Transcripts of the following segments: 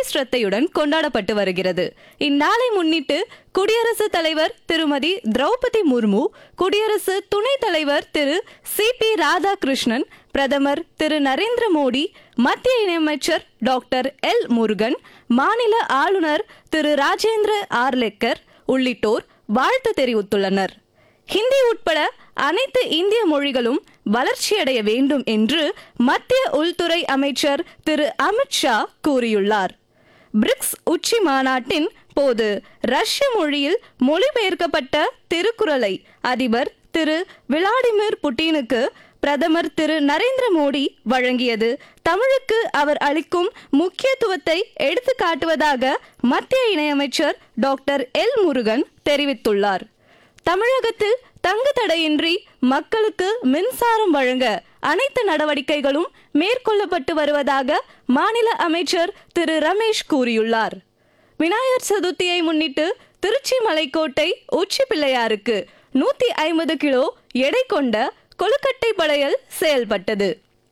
சிரத்தையுடன் கொண்டாடப்பட்டு வருகிறது இந்நாளை முன்னிட்டு குடியரசுத் தலைவர் திருமதி திரௌபதி முர்மு குடியரசு துணைத் தலைவர் திரு சி பி ராதாகிருஷ்ணன் பிரதமர் திரு நரேந்திர மோடி மத்திய இணையமைச்சர் டாக்டர் எல் முருகன் மாநில ஆளுநர் திரு ராஜேந்திர ஆர்லெக்கர் உள்ளிட்டோர் வாழ்த்து தெரிவித்துள்ளனர் ஹிந்தி உட்பட அனைத்து இந்திய மொழிகளும் வளர்ச்சியடைய வேண்டும் என்று மத்திய உள்துறை அமைச்சர் திரு அமித்ஷா கூறியுள்ளார் பிரிக்ஸ் உச்சி மாநாட்டின் போது ரஷ்ய மொழியில் மொழிபெயர்க்கப்பட்ட திருக்குறளை அதிபர் திரு விளாடிமிர் புட்டினுக்கு பிரதமர் திரு நரேந்திர மோடி வழங்கியது தமிழுக்கு அவர் அளிக்கும் முக்கியத்துவத்தை எடுத்து காட்டுவதாக மத்திய இணையமைச்சர் டாக்டர் எல் முருகன் தெரிவித்துள்ளார் தமிழகத்தில் தங்கு தடையின்றி மக்களுக்கு மின்சாரம் வழங்க அனைத்து நடவடிக்கைகளும் மேற்கொள்ளப்பட்டு வருவதாக மாநில அமைச்சர் திரு ரமேஷ் கூறியுள்ளார் விநாயகர் சதுர்த்தியை முன்னிட்டு திருச்சி மலைக்கோட்டை உச்சி பிள்ளையாருக்கு நூத்தி ஐம்பது கிலோ எடை கொண்ட கொழுக்கட்டை படையல் செயல்பட்டது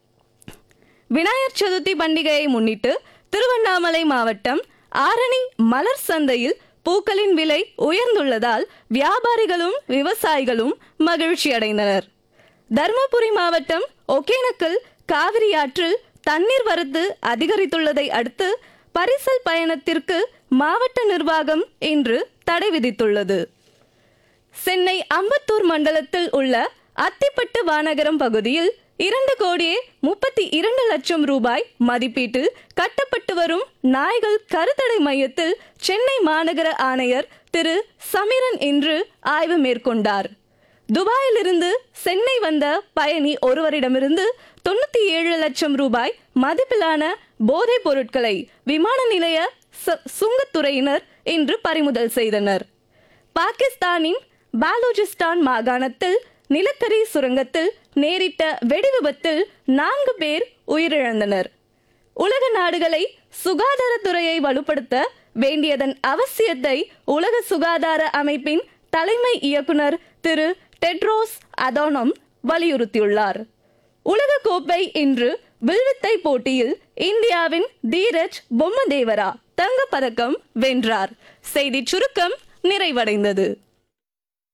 விநாயகர் சதுர்த்தி பண்டிகையை முன்னிட்டு திருவண்ணாமலை மாவட்டம் ஆரணி மலர் சந்தையில் பூக்களின் விலை உயர்ந்துள்ளதால் வியாபாரிகளும் விவசாயிகளும் மகிழ்ச்சி அடைந்தனர் தருமபுரி மாவட்டம் ஒகேனக்கல் காவிரி ஆற்றில் தண்ணீர் வரத்து அதிகரித்துள்ளதை அடுத்து பரிசல் பயணத்திற்கு மாவட்ட நிர்வாகம் இன்று தடை விதித்துள்ளது சென்னை அம்பத்தூர் மண்டலத்தில் உள்ள அத்திப்பட்டு வானகரம் பகுதியில் இரண்டு கோடியே முப்பத்தி இரண்டு லட்சம் ரூபாய் மதிப்பீட்டில் கட்டப்பட்டு வரும் நாய்கள் கருத்தடை மையத்தில் சென்னை மாநகர ஆணையர் திரு சமிரன் இன்று ஆய்வு மேற்கொண்டார் துபாயிலிருந்து சென்னை வந்த பயணி ஒருவரிடமிருந்து தொண்ணூத்தி ஏழு லட்சம் ரூபாய் மதிப்பிலான போதைப் பொருட்களை விமான நிலைய ச- சுங்கத்துறையினர் இன்று பறிமுதல் செய்தனர் பாகிஸ்தானின் பாலோஜிஸ்தான் மாகாணத்தில் நிலக்கரி சுரங்கத்தில் நேரிட்ட வெடிவிபத்தில் நான்கு பேர் உயிரிழந்தனர் உலக நாடுகளை சுகாதாரத்துறையை வலுப்படுத்த வேண்டியதன் அவசியத்தை உலக சுகாதார அமைப்பின் தலைமை இயக்குனர் திரு டெட்ரோஸ் அதோனம் வலியுறுத்தியுள்ளார் உலக கோப்பை இன்று வில்வித்தை போட்டியில் இந்தியாவின் தீரஜ் பொம்மதேவரா தங்கப்பதக்கம் வென்றார் செய்தி சுருக்கம் நிறைவடைந்தது